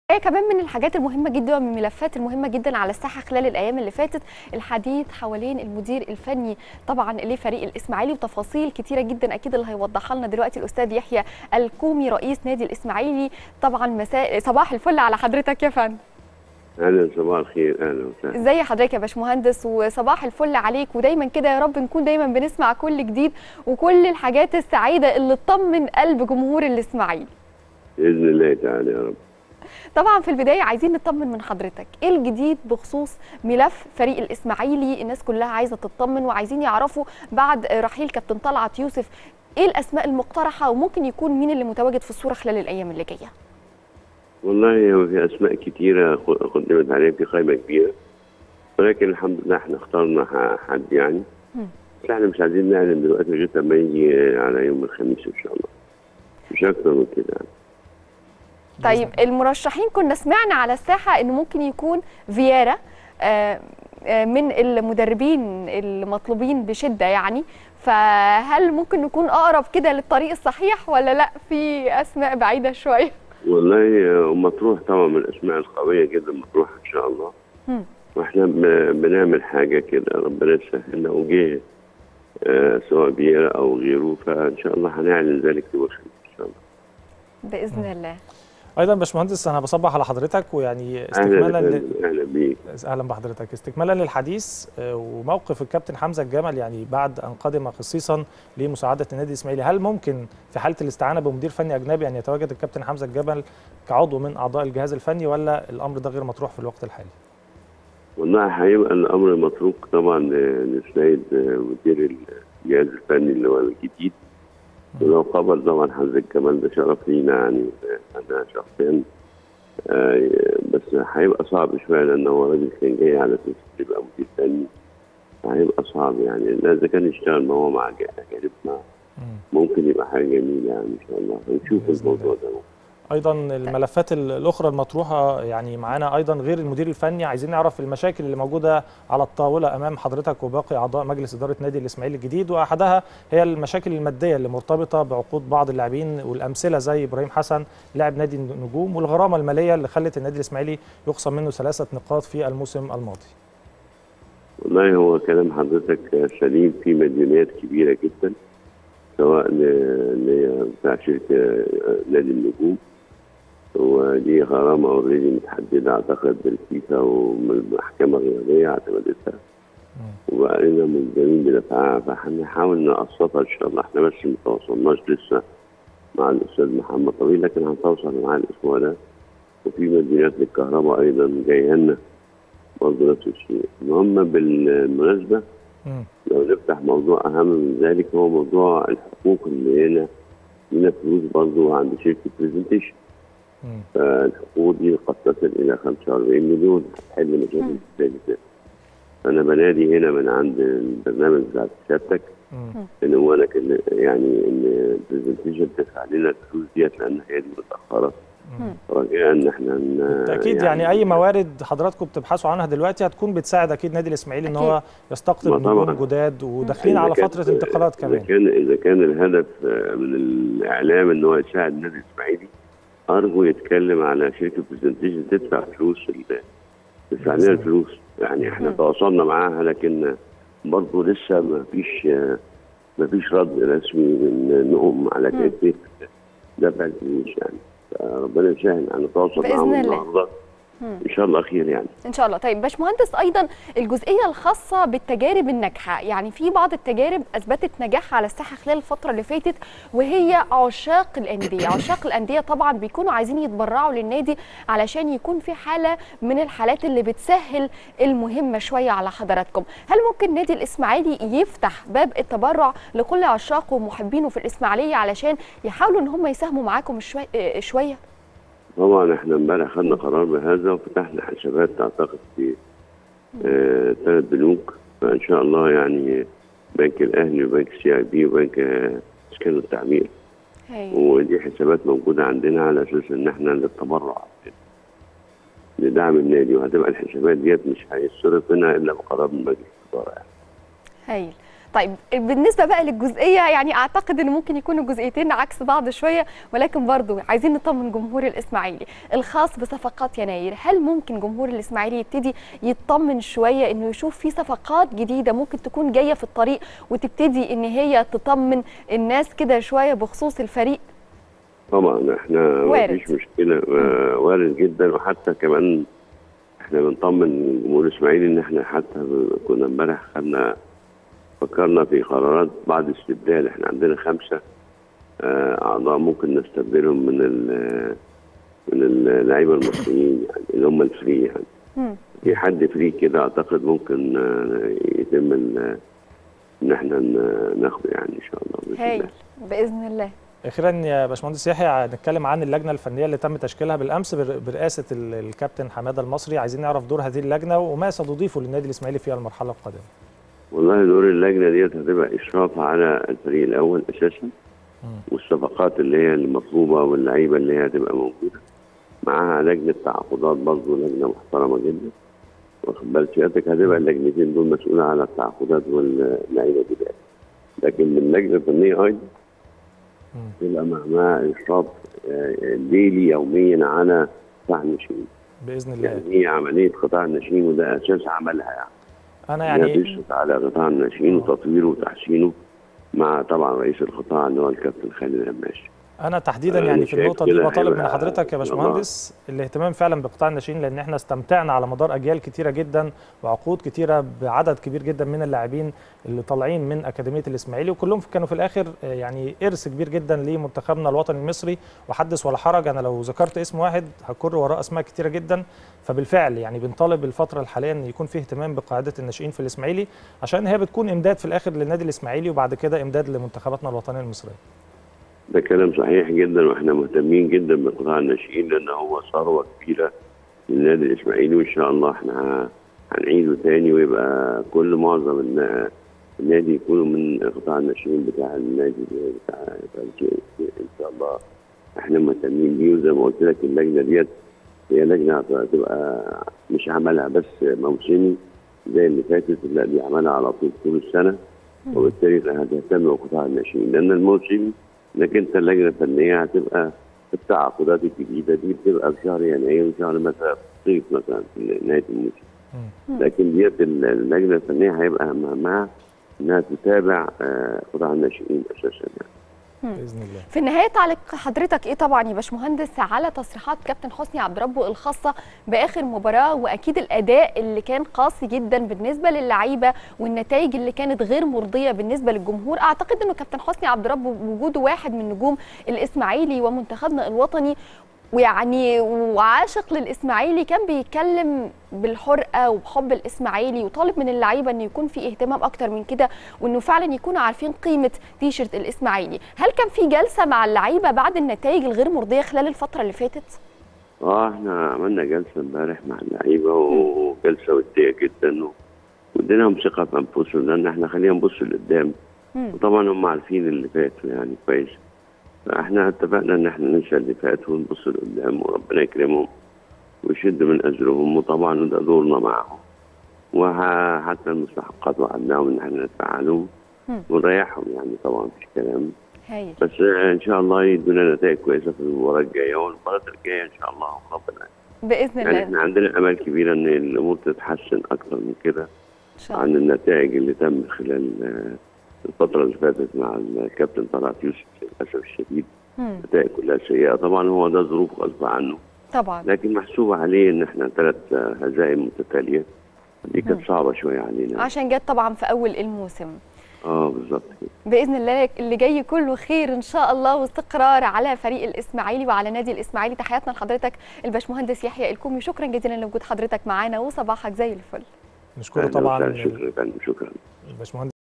هي كمان من الحاجات المهمة جدا ومن الملفات المهمة جدا على الساحة خلال الأيام اللي فاتت الحديث حوالين المدير الفني طبعا لفريق الإسماعيلي وتفاصيل كتيرة جدا أكيد اللي هيوضحها لنا دلوقتي الأستاذ يحيى الكومي رئيس نادي الإسماعيلي طبعا مساء صباح الفل على حضرتك يا فندم اهلا صباح الخير اهلا وسهلا ازي حضرتك يا باشمهندس وصباح الفل عليك ودايما كده يا رب نكون دايما بنسمع كل جديد وكل الحاجات السعيده اللي تطمن قلب جمهور الاسماعيلي باذن الله تعالى يا رب طبعا في البدايه عايزين نطمن من حضرتك ايه الجديد بخصوص ملف فريق الاسماعيلي الناس كلها عايزه تطمن وعايزين يعرفوا بعد رحيل كابتن طلعت يوسف ايه الاسماء المقترحه وممكن يكون مين اللي متواجد في الصوره خلال الايام اللي جايه والله هو في اسماء كتيره خ- قدمت عليها في قائمه كبيره ولكن الحمد لله احنا اخترنا ح- حد يعني مم. بس احنا مش عايزين نعلن دلوقتي لغايه لما يجي على يوم الخميس ان شاء الله مش اكتر من كده يعني طيب المرشحين كنا سمعنا على الساحه انه ممكن يكون فييرا آه، آه، من المدربين المطلوبين بشده يعني فهل ممكن نكون اقرب كده للطريق الصحيح ولا لا في اسماء بعيده شويه والله آه، مطروح طبعا من الاسماء القويه جدا مطروح ان شاء الله مم. واحنا بن- بنعمل حاجه كده ربنا يسهل لو جه آه، سواء بيرا او غيره فان شاء الله هنعلن ذلك يوم الخميس ان شاء الله باذن الله ايضا باشمهندس انا بصبح على حضرتك ويعني اهلا استكمالا ل... وسهلا، اهلا بيك اهلا بحضرتك استكمالا للحديث آه، وموقف الكابتن حمزه الجمل يعني بعد ان قدم خصيصا لمساعده النادي الاسماعيلي هل ممكن في حاله الاستعانه بمدير فني اجنبي ان يتواجد الكابتن حمزه الجمل كعضو من اعضاء الجهاز الفني ولا الامر ده غير مطروح في الوقت الحالي؟ والله هيبقى الامر متروك طبعا للسيد مدير الجهاز الفني اللي هو الجديد ولو قبل طبعا حمزه الجمال ده شرف لينا يعني انا شخصيا آه، بس هيبقى صعب شويه لان هو راجل كان جاي على اساس يبقى مدير فني هيبقى صعب يعني لا اذا كان يشتغل ما هو مع اجانب مع ممكن يبقى حاجه جميله يعني ان شاء الله هنشوف بإذن الموضوع ده ايضا الملفات ال- الاخرى المطروحه يعني معانا ايضا غير المدير الفني عايزين نعرف المشاكل اللي موجوده على الطاوله امام حضرتك وباقي اعضاء مجلس اداره نادي الاسماعيلي الجديد واحدها هي المشاكل الماديه اللي مرتبطه بعقود بعض اللاعبين والامثله زي ابراهيم حسن لاعب نادي النجوم والغرامه الماليه اللي خلت النادي الاسماعيلي يخصم منه ثلاثه نقاط في الموسم الماضي. والله هو كلام حضرتك سليم في مديونيات كبيرة جدا سواء ل- ل- بتاع شركة نادي النجوم ودي غرامة اوريدي متحددة أعتقد بالفيفا ومن المحكمة الرياضية اعتمدتها وبقينا ملزمين بدفعها فهنحاول نقسطها إن شاء الله احنا بس ما تواصلناش لسه مع الأستاذ محمد طويل لكن هنتواصل معاه الأسبوع ده وفي مديونيات للكهرباء أيضا جاية لنا برضه نفس الشيء المهم بالمناسبة مم. لو نفتح موضوع أهم من ذلك هو موضوع الحقوق اللي هنا لنا فلوس برضه عند شركة برزنتيشن مم. فالحقوق دي قد تصل إلى 45 مليون هتحل مشاكل كتير جدا فأنا بنادي هنا من عند البرنامج بتاع سيادتك مم. إن هو أنا كان يعني إن برزنتيشن تدفع لنا الفلوس ديت لأن هي دي متأخرة مم. رجاء إن إحنا ن- اكيد يعني, اي موارد حضراتكم بتبحثوا عنها دلوقتي هتكون بتساعد اكيد نادي الاسماعيلي ان هو يستقطب ما طبعاً. نجوم جداد وداخلين إذا على كان- فتره انتقالات إذا كمان. كان إذا كان الهدف آه، من الإعلام إن هو يساعد النادي الإسماعيلي أرجو يتكلم على شركة برزنتيشن تدفع فلوس ال- تدفع لنا الفلوس يعني إحنا مم. تواصلنا معاها لكن برضه لسه ما فيش آه، ما فيش رد رسمي من نقوم على مم. كيفية دفع الفلوس يعني فربنا يسهل هنتواصل بإذن معاهم الله. النهارده مم. إن شاء الله خير يعني ان شاء الله طيب باشمهندس ايضا الجزئيه الخاصه بالتجارب الناجحه يعني في بعض التجارب اثبتت نجاحها على الساحه خلال الفتره اللي فاتت وهي عشاق الانديه عشاق الانديه طبعا بيكونوا عايزين يتبرعوا للنادي علشان يكون في حاله من الحالات اللي بتسهل المهمه شويه على حضراتكم هل ممكن نادي الاسماعيلي يفتح باب التبرع لكل عشاقه ومحبينه في الاسماعيليه علشان يحاولوا ان هم يساهموا معاكم شويه آه، شويه طبعا احنا امبارح خدنا قرار بهذا وفتحنا حسابات اعتقد في آه، ثلاث بنوك فان شاء الله يعني بنك الاهلي وبنك السي اي بي وبنك آه، اسكان التعمير هاي. ودي حسابات موجوده عندنا على اساس ان احنا نتبرع لدعم النادي وهتبقى الحسابات ديت مش هيصرف منها الا بقرار من مجلس الاداره يعني. هايل طيب بالنسبه بقى للجزئيه يعني اعتقد ان ممكن يكونوا الجزئيتين عكس بعض شويه ولكن برضو عايزين نطمن جمهور الاسماعيلي الخاص بصفقات يناير هل ممكن جمهور الاسماعيلي يبتدي يطمن شويه انه يشوف في صفقات جديده ممكن تكون جايه في الطريق وتبتدي ان هي تطمن الناس كده شويه بخصوص الفريق طبعا احنا وارد. مفيش مشكله آه، وارد جدا وحتى كمان احنا بنطمن جمهور الاسماعيلي ان احنا حتى كنا امبارح خدنا فكرنا في قرارات بعد استبدال احنا عندنا خمسه آه، اعضاء ممكن نستبدلهم من ال- من اللعيبه المصريين يعني اللي هم الفري يعني مم. في حد فري كده اعتقد ممكن آه، يتم ال- ان احنا ن- ناخده يعني ان شاء الله باذن هايل الله باذن الله اخيرا يا باشمهندس يحيى هنتكلم عن اللجنه الفنيه اللي تم تشكيلها بالامس بر- برئاسه ال- الكابتن حماده المصري عايزين نعرف دور هذه اللجنه وما ستضيفه للنادي الاسماعيلي في المرحله القادمه والله دور اللجنه ديت هتبقى اشراف على الفريق الاول اساسا مم. والصفقات اللي هي المطلوبه واللعيبه اللي هي هتبقى موجوده معاها لجنه تعاقدات برضه لجنه محترمه جدا واخد بال سيادتك هتبقى اللجنتين دول مسؤوله على التعاقدات واللعيبه دي بقى. لكن من لجنه فنيه ايضا مم. تبقى معاها اشراف آه، ليلي يوميا على قطاع الناشئين باذن الله يعني هي عمليه قطاع الناشئين وده اساس عملها يعني انا يعني يعني بيشرف على قطاع الناشئين وتطويره وتحسينه مع طبعا رئيس القطاع اللي هو الكابتن خالد الهماشي انا تحديدا أنا يعني في شايف النقطه دي كده بطالب من هيبقى حضرتك يا إن شاء باشمهندس الاهتمام فعلا بقطاع الناشئين لان احنا استمتعنا على مدار اجيال كتيره جدا وعقود كتيره بعدد كبير جدا من اللاعبين اللي طالعين من اكاديميه الاسماعيلي وكلهم كانوا في الاخر آه، يعني ارث كبير جدا لمنتخبنا الوطني المصري وحدث ولا حرج انا لو ذكرت اسم واحد هكر وراه اسماء كتيره جدا فبالفعل يعني بنطالب الفتره الحاليه ان يكون في اهتمام بقاعده الناشئين في الاسماعيلي عشان هي بتكون امداد في الاخر للنادي الاسماعيلي وبعد كده امداد لمنتخباتنا الوطنيه المصريه ده كلام صحيح جدا واحنا مهتمين جدا بقطاع الناشئين لان هو ثروه كبيره للنادي الاسماعيلي وان شاء الله احنا هنعيده تاني ويبقى كل معظم النا- النادي يكونوا من قطاع الناشئين بتاع النادي بتاع بتاع الجي- ان شاء الله احنا مهتمين بيه وزي ما قلت لك اللجنه ديت هي لجنه هتبقى مش عملها بس موسمي زي اللي فاتت لا دي عملها على طول طول السنه وبالتالي هتهتم بقطاع الناشئين لان الموسم انك انت اللجنه الفنيه هتبقى التعاقدات الجديده دي بتبقى في شهر يناير وشهر مثلا صيف مثلا في نهايه الموسم مم. لكن ديت اللجنه الفنيه هيبقى همها انها تتابع آه، قطاع الناشئين اساسا يعني. باذن الله في النهايه تعليق حضرتك ايه طبعا يا باشمهندس على تصريحات كابتن حسني عبد ربه الخاصه باخر مباراه واكيد الاداء اللي كان قاسي جدا بالنسبه للعيبه والنتائج اللي كانت غير مرضيه بالنسبه للجمهور اعتقد انه كابتن حسني عبد ربه وجوده واحد من نجوم الاسماعيلي ومنتخبنا الوطني ويعني وعاشق للاسماعيلي كان بيتكلم بالحرقه وبحب الاسماعيلي وطالب من اللعيبه انه يكون في اهتمام اكتر من كده وانه فعلا يكونوا عارفين قيمه تيشرت الاسماعيلي هل كان في جلسه مع اللعيبه بعد النتائج الغير مرضيه خلال الفتره اللي فاتت اه احنا عملنا جلسه امبارح مع اللعيبه وجلسه وديه جدا و- واديناهم ثقه في انفسهم لان احنا خلينا نبص لقدام مم. وطبعا هم عارفين اللي فات يعني كويس فاحنا اتفقنا ان احنا ننسى اللي فات ونبص لقدام وربنا يكرمهم ويشد من اجرهم وطبعا ده دورنا معاهم وحتى المستحقات وعدناهم ان احنا ندفع لهم مم. ونريحهم يعني طبعا مفيش كلام هايل بس ان شاء الله يدونا نتائج كويسه في المباراه الجايه والمباراه الجايه ان شاء الله ربنا باذن يعني الله احنا عندنا امل كبير ان الامور تتحسن اكتر من كده ان شاء الله عن النتائج اللي تم خلال آه، الفتره اللي فاتت مع الكابتن طلعت يوسف للاسف الشديد مم. النتائج كلها سيئه طبعا هو ده ظروف غصب عنه طبعا لكن محسوب عليه ان احنا ثلاث آه، هزائم متتاليه دي مم. كانت صعبه شويه علينا عشان جت طبعا في اول الموسم اه بالظبط كده باذن الله اللي جاي كله خير ان شاء الله واستقرار على فريق الاسماعيلي وعلى نادي الاسماعيلي تحياتنا لحضرتك الباشمهندس يحيى الكومي شكرا جزيلا لوجود حضرتك معانا وصباحك زي الفل نشكره أهلاً طبعا وسهلاً. شكرا شكرا الباشمهندس